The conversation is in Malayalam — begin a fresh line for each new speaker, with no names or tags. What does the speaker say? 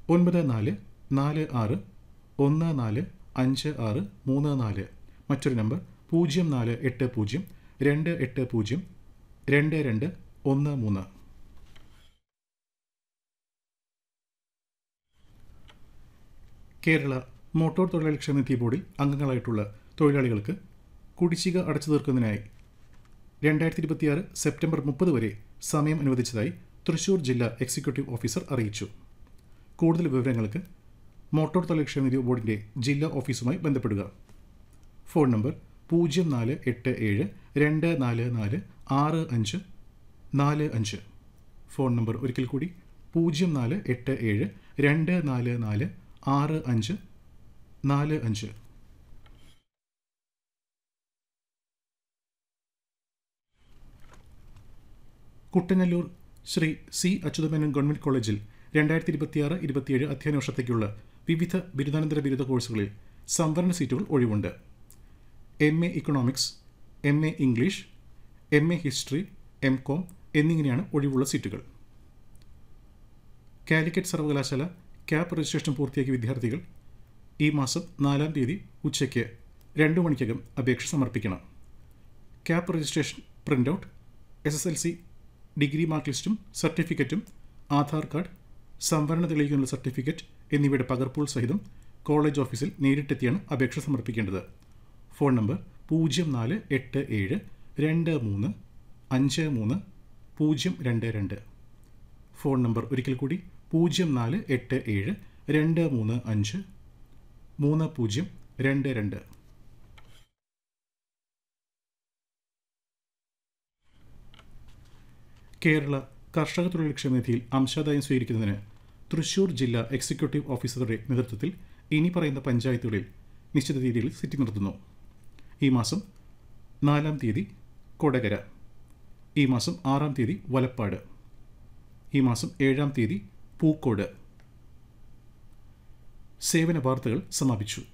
ഒൻപത് നാല് നാല് ആറ് ഒന്ന് നാല് അഞ്ച് ആറ് മൂന്ന് നാല് മറ്റൊരു നമ്പർ പൂജ്യം നാല് എട്ട് പൂജ്യം രണ്ട് എട്ട് പൂജ്യം രണ്ട് രണ്ട് ഒന്ന് മൂന്ന് കേരള മോട്ടോർ തൊഴിലാളി ക്ഷേമനിധി ബോർഡിൽ അംഗങ്ങളായിട്ടുള്ള തൊഴിലാളികൾക്ക് കുടിശ്ശിക അടച്ചു തീർക്കുന്നതിനായി രണ്ടായിരത്തി ഇരുപത്തിയാറ് സെപ്റ്റംബർ മുപ്പത് വരെ സമയം അനുവദിച്ചതായി തൃശൂർ ജില്ലാ എക്സിക്യൂട്ടീവ് ഓഫീസർ അറിയിച്ചു കൂടുതൽ വിവരങ്ങൾക്ക് മോട്ടോർ തൊഴിലാളി ക്ഷേമനിധി ബോർഡിൻ്റെ ജില്ലാ ഓഫീസുമായി ബന്ധപ്പെടുക ഫോൺ നമ്പർ പൂജ്യം നാല് എട്ട് ഏഴ് രണ്ട് നാല് നാല് ആറ് അഞ്ച് നാല് അഞ്ച് ഫോൺ നമ്പർ ഒരിക്കൽ കൂടി പൂജ്യം നാല് എട്ട് ഏഴ് രണ്ട് നാല് നാല് ആറ് അഞ്ച് നാല് അഞ്ച് കുട്ടനല്ലൂർ ശ്രീ സി അച്യുതമേനോൻ ഗവൺമെൻറ് കോളേജിൽ രണ്ടായിരത്തി ഇരുപത്തിയാറ് ഇരുപത്തിയേഴ് അധ്യയന വർഷത്തേക്കുള്ള വിവിധ ബിരുദാനന്തര ബിരുദ കോഴ്സുകളിൽ സംവരണ സീറ്റുകൾ ഒഴിവുണ്ട് M A economics M A English M A history M com എന്നിങ്ങനെയാണ് ഒഴിവുള്ള സീറ്റുകൾ കാലിക്കറ്റ് സർവകലാശാല ക്യാപ് രജിസ്ട്രേഷൻ പൂർത്തിയാക്കിയ വിദ്യാർത്ഥികൾ ഈ മാസം നാലാം തീയതി ഉച്ചയ്ക്ക് രണ്ട് മണിക്കകം അപേക്ഷ സമർപ്പിക്കണം cap registration print out S S L C degree mark ലിസ്റ്റും സർട്ടിഫിക്കറ്റും ആധാർ കാർഡ് സംവരണ തെളിയിക്കാനുള്ള സർട്ടിഫിക്കറ്റ് എന്നിവയുടെ പകർപ്പുകൾ സഹിതം കോളേജ് ഓഫീസിൽ നേരിട്ടെത്തിയാണ് അപേക്ഷ സമർപ്പിക്കേണ്ടത് ഫോൺ നമ്പർ പൂജ്യം നാല് എട്ട് ഏഴ് രണ്ട് മൂന്ന് അഞ്ച് മൂന്ന് പൂജ്യം രണ്ട് രണ്ട് ഫോൺ നമ്പർ ഒരിക്കൽ കൂടി പൂജ്യം നാല് എട്ട് ഏഴ് രണ്ട് മൂന്ന് അഞ്ച് മൂന്ന് പൂജ്യം രണ്ട് രണ്ട് കേരള കർഷക തൊഴിൽ ക്ഷേമനിധിയിൽ അംശാദായം സ്വീകരിക്കുന്നതിന് തൃശൂർ ജില്ലാ എക്സിക്യൂട്ടീവ് ഓഫീസറുടെ നേതൃത്വത്തിൽ ഇനി പറയുന്ന പഞ്ചായത്തുകളിൽ നിശ്ചിത തീയതിയിൽ സിറ്റി നടത്തുന്നു ഈ മാസം നാലാം തീയതി കൊടകര ഈ മാസം ആറാം തീയതി വലപ്പാട് ഈ മാസം ഏഴാം തീയതി പൂക്കോട് സേവന വാർത്തകൾ സമാപിച്ചു